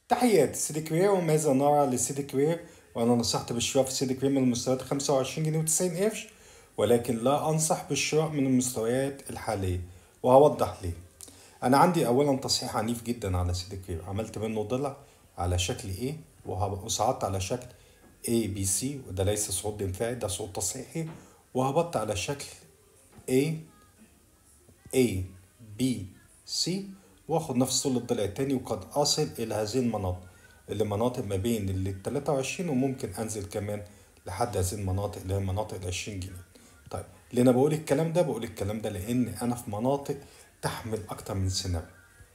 تحياتي سيدي كوير وماذا نرى لسيدي كوير وأنا نصحت بالشراء في سيدي كوير من المستويات 25 جنيه و90 قرش ولكن لا أنصح بالشراء من المستويات الحالية وهوضح ليه أنا عندي أولا تصحيح عنيف جدا على سيدي كوير عملت منه ضلع على شكل A وصعدت على شكل A B C وده ليس صعود انفعالي ده صعود تصحيحي وهبطت على شكل A A B C واخد نفس طول الضلع التاني وقد اصل الى هذه المناطق اللي مناطق ما بين ال 23 وممكن انزل كمان لحد هذه المناطق اللي هي مناطق ال 20 جنيه طيب ليه انا بقول الكلام ده بقول الكلام ده لان انا في مناطق تحمل اكتر من سيناريو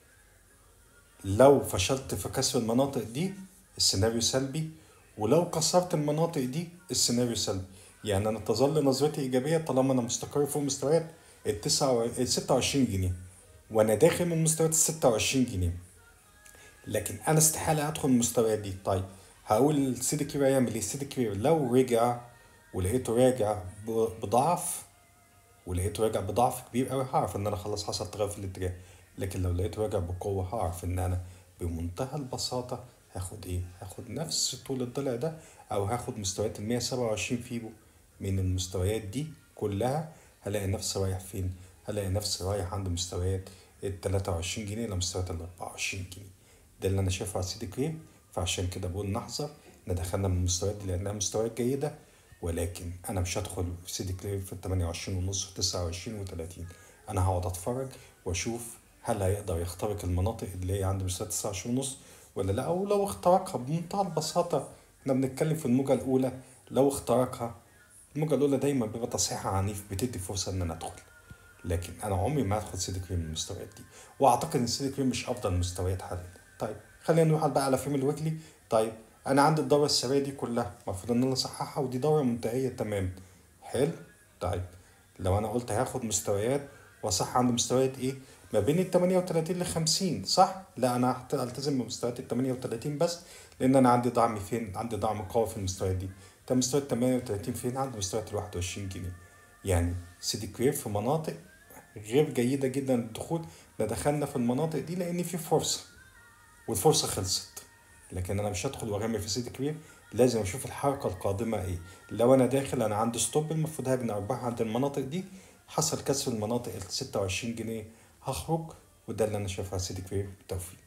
لو فشلت في كسر المناطق دي السيناريو سلبي ولو كسرت المناطق دي السيناريو سلبي يعني انا تظل نظرتي ايجابيه طالما انا مستقر فوق مستويات ال 26 جنيه وانا داخل من مستويات ال 26 جنيه لكن انا استحاله ادخل المستويات دي طيب هقول سيدي كبير هيعمل ايه سيدي كبير لو رجع ولقيته راجع بضعف ولقيته راجع بضعف كبير قوي هعرف ان انا خلاص حصل تغير في الاتجاه لكن لو لقيته راجع بقوه هعرف ان انا بمنتهى البساطه هاخد ايه هاخد نفس طول الضلع ده او هاخد مستويات ال 127 فيبو من المستويات دي كلها هلاقي نفسي رايح فين هلاقي نفسي رايح عند مستويات ال 23 جنيه لمستويات ال 24 جنيه ده اللي انا شايفه على سيدي كريم فعشان كده بقول نحذر احنا دخلنا من المستويات دي لانها مستويات جيده ولكن انا مش هدخل في سيدي كريم في ال 28 ونص و 29 و30 انا هقعد اتفرج واشوف هل هيقدر يخترق المناطق اللي هي عند مستوى 29 ونص ولا لا او لو اخترقها بمنتهى البساطه احنا بنتكلم في الموجه الاولى لو اخترقها الموجه الاولى دايما بيبقى تصحيحها عنيف بتدي فرصه ان انا ادخل لكن انا عمري ما هدخل سيدي كريم من المستويات دي واعتقد ان سيدي كريم مش افضل المستويات حاليا طيب خلينا نروح بقى على فيلم الويكلي طيب انا عندي الدوره السريه دي كلها المفروض ان انا اصححها ودي دوره منتهيه تمام حلو طيب لو انا قلت هاخد مستويات واصح عند مستويات ايه ما بين ال 38 ل 50 صح لا انا هلتزم بمستويات ال 38 بس لان انا عندي دعم فين عندي دعم قوي في المستويات دي طب مستوى ال 38 فين عند مستويات ال 21 جنيه يعني سيدي كرير في مناطق غير جيده جدا للدخول احنا دخلنا في المناطق دي لان في فرصه والفرصه خلصت لكن انا مش هدخل وارمي في سيدي كبير لازم اشوف الحركه القادمه ايه لو انا داخل انا عندي ستوب المفروض هبني ارباح عند المناطق دي حصل كسر المناطق ال 26 جنيه هخرج وده اللي انا شايفه على سيدي كبير بالتوفيق